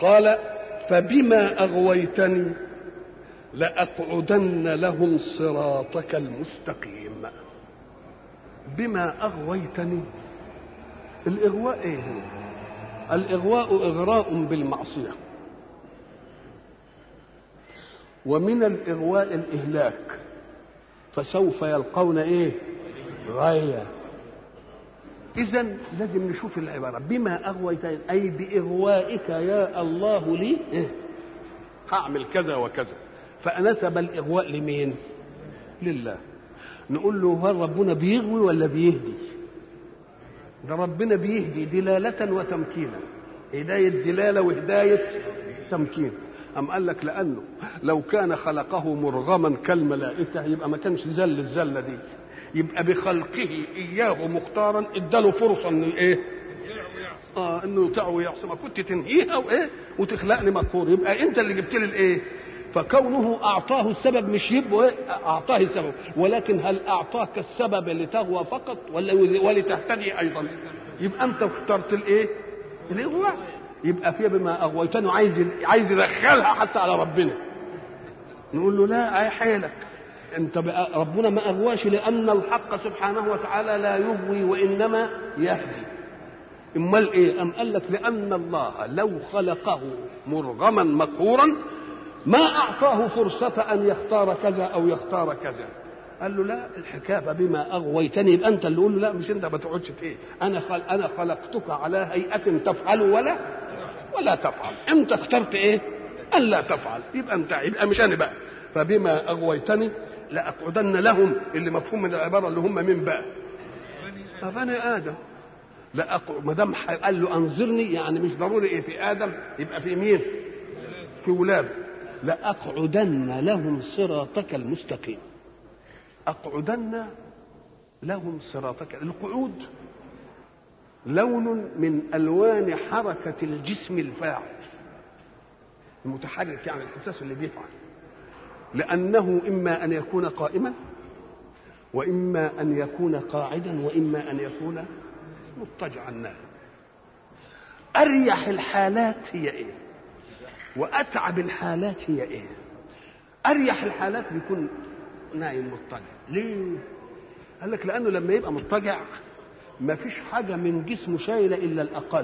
قال فبما اغويتني لاقعدن لهم صراطك المستقيم بما اغويتني الاغواء ايه هو الاغواء اغراء بالمعصيه ومن الاغواء الاهلاك فسوف يلقون ايه غايه اذا لازم نشوف العباره بما اغويتني اي باغوائك يا الله لي إيه؟ هعمل كذا وكذا فنسب الاغواء لمين لله نقول له هل ربنا بيغوي ولا بيهدي ده ربنا بيهدي دلالة وتمكينا هداية دلالة وهداية تمكين أم قال لك لأنه لو كان خلقه مرغما كالملائكة يبقى ما كانش زل الزلة دي يبقى بخلقه إياه مختارا اداله فرصة إنه إيه؟ اه انه يطيع ويعصي ما كنت تنهيها وايه وتخلقني مقهور يبقى انت اللي جبت لي الايه فكونه اعطاه السبب مش يبقى اعطاه السبب ولكن هل اعطاك السبب لتغوى فقط ولا ولتهتدي ايضا يبقى انت اخترت الايه الاغواء يبقى فيها بما اغويتني عايز عايز يدخلها حتى على ربنا نقول له لا اي حيلك انت بقى ربنا ما اغواش لان الحق سبحانه وتعالى لا يغوي وانما يهدي امال ايه ام قال لك لان الله لو خلقه مرغما مقهورا ما اعطاه فرصه ان يختار كذا او يختار كذا قال له لا الحكايه بما اغويتني يبقى انت اللي قول له لا مش انت ما تقعدش في ايه انا خل... انا خلقتك على هيئه تفعل ولا ولا تفعل انت اخترت ايه ان لا تفعل يبقى انت يبقى مش انا بقى فبما اغويتني لاقعدن لهم اللي مفهوم من العباره اللي هم من بقى فبني ادم لا ما دام قال له انظرني يعني مش ضروري ايه في ادم يبقى في مين؟ في ولاده لاقعدن لهم صراطك المستقيم اقعدن لهم صراطك القعود لون من الوان حركه الجسم الفاعل المتحرك يعني الحساس اللي بيفعل لانه اما ان يكون قائما واما ان يكون قاعدا واما ان يكون مضطجعا نائم اريح الحالات هي ايه واتعب الحالات هي ايه اريح الحالات بيكون نايم مضطجع ليه قال لك لانه لما يبقى مضطجع ما فيش حاجه من جسمه شايله الا الاقل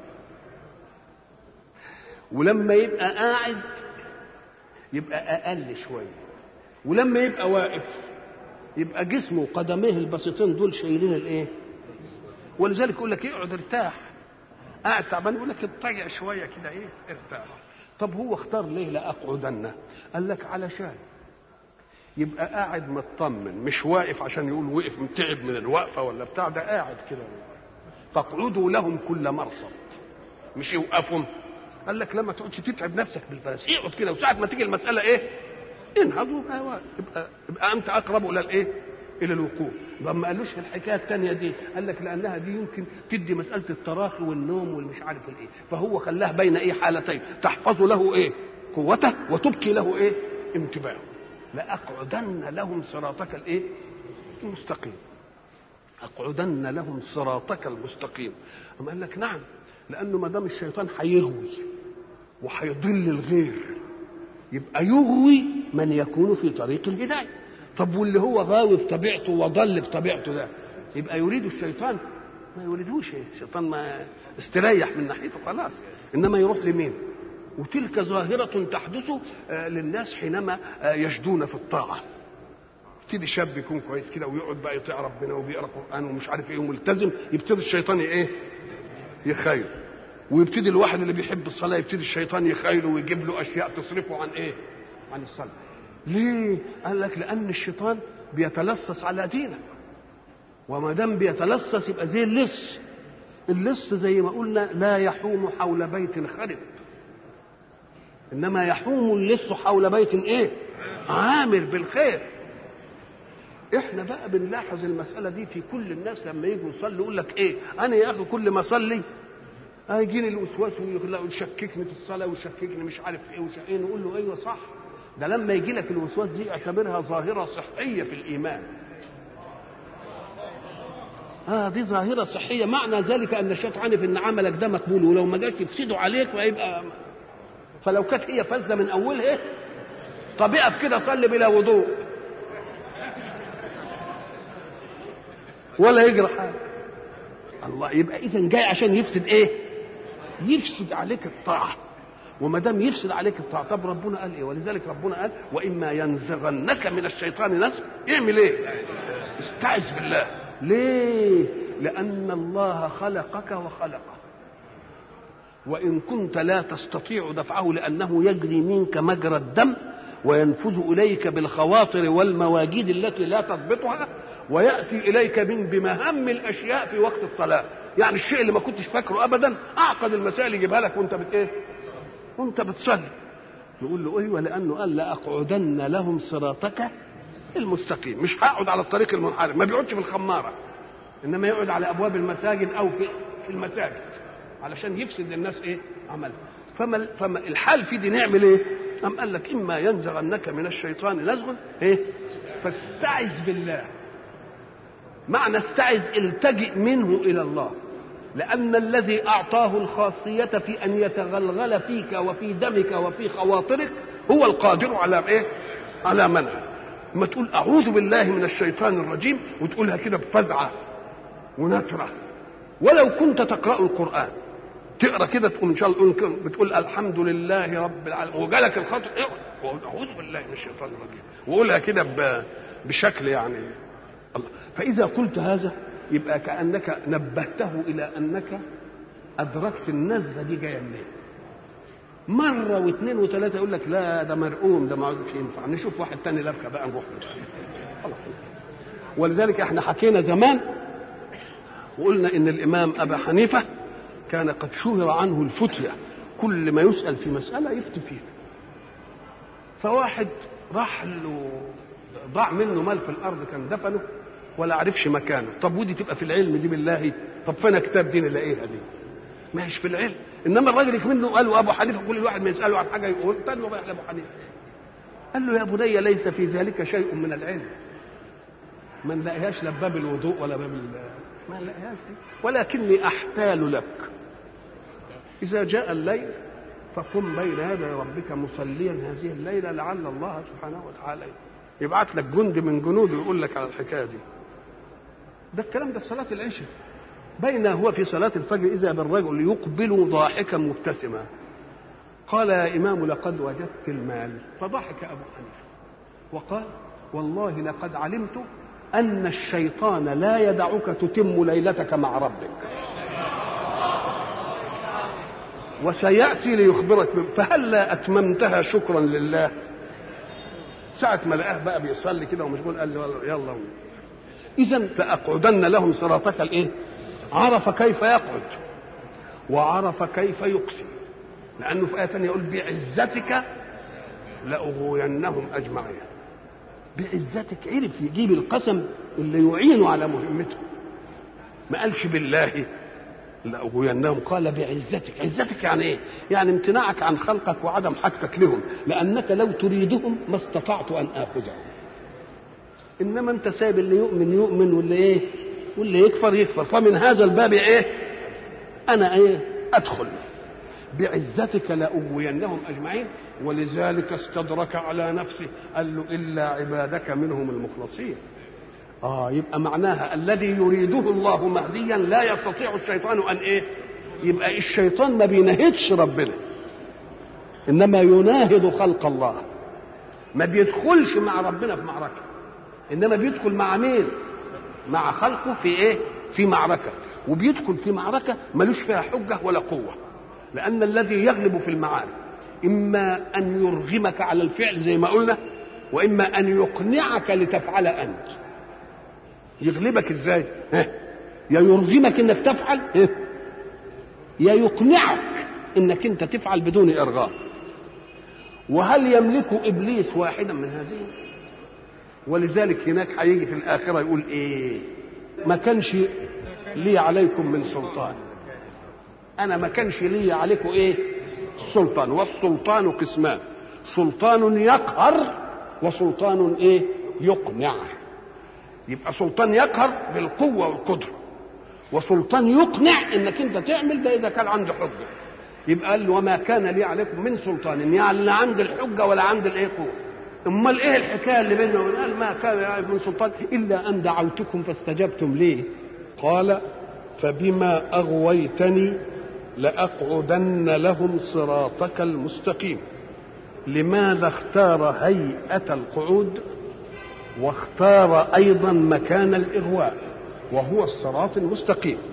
ولما يبقى قاعد يبقى اقل شويه ولما يبقى واقف يبقى جسمه وقدميه البسيطين دول شايلين الايه ولذلك يقول لك اقعد ارتاح قاعد تعبان يقول لك اضطجع شويه كده ايه ارتاح طب هو اختار ليه لاقعدن قال لك علشان يبقى قاعد مطمن مش واقف عشان يقول وقف تعب من الوقفه ولا بتاع ده قاعد كده فاقعدوا لهم كل مرصد مش يوقفهم قال لك لما تقعدش تتعب نفسك بالفلس اقعد كده وساعه ما تيجي المساله ايه انهض يبقى يبقى انت اقرب الى الايه الى الوقوف يبقى ما قالوش الحكايه الثانيه دي قال لك لانها دي يمكن تدي مساله التراخي والنوم والمش عارف الايه فهو خلاها بين ايه حالتين تحفظ له ايه قوته وتبكي له ايه انتباهه لاقعدن لهم صراطك الايه المستقيم اقعدن لهم صراطك المستقيم أما قال لك نعم لانه ما دام الشيطان هيغوي وهيضل الغير يبقى يغوي من يكون في طريق الهدايه طب واللي هو غاوي بطبيعته وضل بطبيعته ده يبقى يريد الشيطان ما يريدوش الشيطان ما استريح من ناحيته خلاص انما يروح لمين وتلك ظاهرة تحدث للناس حينما يجدون في الطاعة يبتدي شاب يكون كويس كده ويقعد بقى يطيع ربنا وبيقرا قران ومش عارف ايه وملتزم يبتدي الشيطان ايه يخيل ويبتدي الواحد اللي بيحب الصلاه يبتدي الشيطان يخيله ويجيب له اشياء تصرفه عن ايه عن الصلاه ليه قال لك لان الشيطان بيتلصص على دينك وما دام بيتلصص يبقى زي اللص اللص زي ما قلنا لا يحوم حول بيت خرب انما يحوم اللص حول بيت ايه عامر بالخير احنا بقى بنلاحظ المساله دي في كل الناس لما يجوا يصلوا يقول لك ايه انا يا اخي كل ما اصلي هيجيني الوسواس ويشككني في الصلاه ويشككني مش عارف ايه وش ايه نقول له ايوه صح ده لما يجي لك الوسواس دي اعتبرها ظاهره صحيه في الايمان اه دي ظاهره صحيه معنى ذلك ان الشيطان عارف ان عملك ده مقبول ولو ما جاش يفسده عليك ويبقى فلو كانت هي فاسده من اولها طب اقف كده صلي بلا وضوء ولا يجرى حاجه الله يبقى اذا جاي عشان يفسد ايه يفسد عليك الطاعه وما دام يفسد عليك الطاعه طب ربنا قال ايه ولذلك ربنا قال واما ينزغنك من الشيطان نزغ اعمل ايه استعذ بالله ليه لان الله خلقك وخلقه وان كنت لا تستطيع دفعه لانه يجري منك مجرى الدم وينفذ اليك بالخواطر والمواجيد التي لا تضبطها وياتي اليك من بمهام الاشياء في وقت الصلاه يعني الشيء اللي ما كنتش فاكره ابدا اعقد المسائل يجيبها لك وانت بت ايه وانت بتصلي يقول له ايوه لانه قال لاقعدن لهم صراطك المستقيم مش هقعد على الطريق المنحرف ما بيقعدش في الخماره انما يقعد على ابواب المساجد او في في المساجد علشان يفسد الناس ايه عملها فما فما الحال في دي نعمل ايه أم قال لك إما ينزغنك من الشيطان نزغ إيه؟ فاستعذ بالله معنى استعذ التجئ منه إلى الله لأن الذي أعطاه الخاصية في أن يتغلغل فيك وفي دمك وفي خواطرك هو القادر على إيه؟ على منعه ما تقول أعوذ بالله من الشيطان الرجيم وتقولها كده بفزعة ونترة ولو كنت تقرأ القرآن تقرا كده تقول ان شاء الله بتقول الحمد لله رب العالمين وجالك الخطر اقرا اعوذ بالله من الشيطان الرجيم وقولها كده بشكل يعني الله فاذا قلت هذا يبقى كانك نبهته الى انك ادركت النزغه دي جايه منين مره واثنين وثلاثه يقول لك لا ده مرقوم ده ما عادش ينفع نشوف واحد تاني لبكه بقى نروح له خلاص ولذلك احنا حكينا زمان وقلنا ان الامام ابا حنيفه كان قد شهر عنه الفتية كل ما يسأل في مسألة يفتي فيها فواحد راح له ضاع منه مال في الأرض كان دفنه ولا عرفش مكانه طب ودي تبقى في العلم دي بالله طب فين كتاب دي نلاقيها دي ما هيش في العلم انما الراجل منه قال له ابو حنيفه كل واحد ما يساله عن حاجه يقول تنه رايح لابو حنيفه قال له يا بني ليس في ذلك شيء من العلم ما نلاقيهاش لا باب الوضوء ولا باب ما نلاقيهاش دي ولكني احتال لك إذا جاء الليل فقم بين يدي ربك مصليا هذه الليلة لعل الله سبحانه وتعالى يبعت لك جند من جنوده يقول لك على الحكاية دي ده الكلام ده في صلاة العشاء بين هو في صلاة الفجر إذا بالرجل يقبل ضاحكا مبتسما قال يا إمام لقد وجدت المال فضحك أبو حنيفة وقال والله لقد علمت أن الشيطان لا يدعك تتم ليلتك مع ربك وسيأتي ليخبرك فهلا أتممتها شكرا لله ساعة ما لقاه بقى بيصلي كده ومشغول قال له يلا إذا فأقعدن لهم صراطك الإيه؟ عرف كيف يقعد وعرف كيف يقسم لأنه في آية ثانية يقول بعزتك لأغوينهم أجمعين بعزتك عرف يجيب القسم اللي يعينه على مهمته ما قالش بالله لأغوينهم قال بعزتك عزتك يعني ايه يعني امتناعك عن خلقك وعدم حاجتك لهم لأنك لو تريدهم ما استطعت أن آخذهم إنما أنت سايب اللي يؤمن يؤمن واللي إيه واللي يكفر يكفر فمن هذا الباب إيه أنا إيه أدخل بعزتك لأغوينهم أجمعين ولذلك استدرك على نفسه قال له إلا عبادك منهم المخلصين اه يبقى معناها الذي يريده الله مهديا لا يستطيع الشيطان ان ايه يبقى الشيطان ما بيناهدش ربنا انما يناهض خلق الله ما بيدخلش مع ربنا في معركه انما بيدخل مع مين مع خلقه في ايه في معركه وبيدخل في معركه ملوش فيها حجه ولا قوه لان الذي يغلب في المعارك اما ان يرغمك على الفعل زي ما قلنا واما ان يقنعك لتفعل انت يغلبك ازاي ها؟ يا يرغمك انك تفعل ها؟ يا يقنعك انك انت تفعل بدون ارغام وهل يملك ابليس واحدا من هذه ولذلك هناك هيجي في الاخره يقول ايه ما كانش لي عليكم من سلطان انا ما كانش لي عليكم ايه سلطان والسلطان قسمان سلطان يقهر وسلطان ايه يقنع يبقى سلطان يقهر بالقوة والقدرة وسلطان يقنع انك انت تعمل ده اذا كان عنده حجة يبقى قال له وما كان لي عليكم من سلطان يعني لا عند الحجه ولا عند الايه قوه امال ايه الحكايه اللي بيننا وبين قال ما كان لي عليكم من سلطان الا ان دعوتكم فاستجبتم لي قال فبما اغويتني لاقعدن لهم صراطك المستقيم لماذا اختار هيئه القعود واختار ايضا مكان الاغواء وهو الصراط المستقيم